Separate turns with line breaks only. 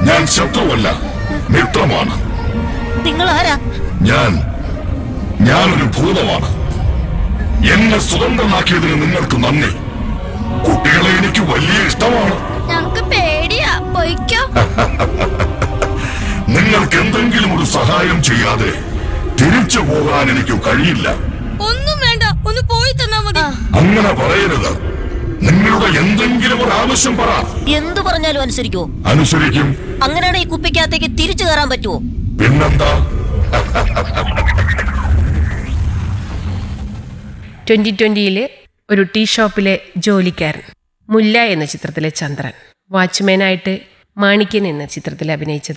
ഞാൻ ശത്രുവല്ല മിത്രമാണ്
നിങ്ങൾ ആരാ
ഞാൻ ഞാനൊരു ഭൂതമാണ് എന്നെ സ്വതന്ത്രനാക്കിയതിന് നിങ്ങൾക്ക് നന്ദി കുട്ടികളെ എനിക്ക് വലിയ ഇഷ്ടമാണ്
ഞങ്ങക്ക് പേടിയാ പൊയ്ക്കോ
നിങ്ങൾക്ക് എന്തെങ്കിലും ഒരു സഹായം ചെയ്യാതെ തിരിച്ചു പോകാൻ എനിക്ക് കഴിയില്ല
ഒന്നും വേണ്ട ഒന്ന് പോയി തന്നാ മതി
അങ്ങനെ പറയരുത് നിങ്ങളുടെ എന്തെങ്കിലും ഒരു ആവശ്യം പറ
എന്തു പറഞ്ഞാലും അനുസരിക്കോ
അനുസരിക്കും
അങ്ങനെയാണ് ഈ കുപ്പിക്കകത്തേക്ക് തിരിച്ചു കയറാൻ പറ്റുമോ
പിന്നെന്താ
ട്വന്റി ട്വന്റിയിലെ ഒരു ടീ ഷോപ്പിലെ ജോലിക്കാരൻ മുല്ല എന്ന ചിത്രത്തിലെ ചന്ദ്രൻ വാച്ച്മാനായിട്ട് മാണിക്യൻ എന്ന ചിത്രത്തിൽ അഭിനയിച്ചത്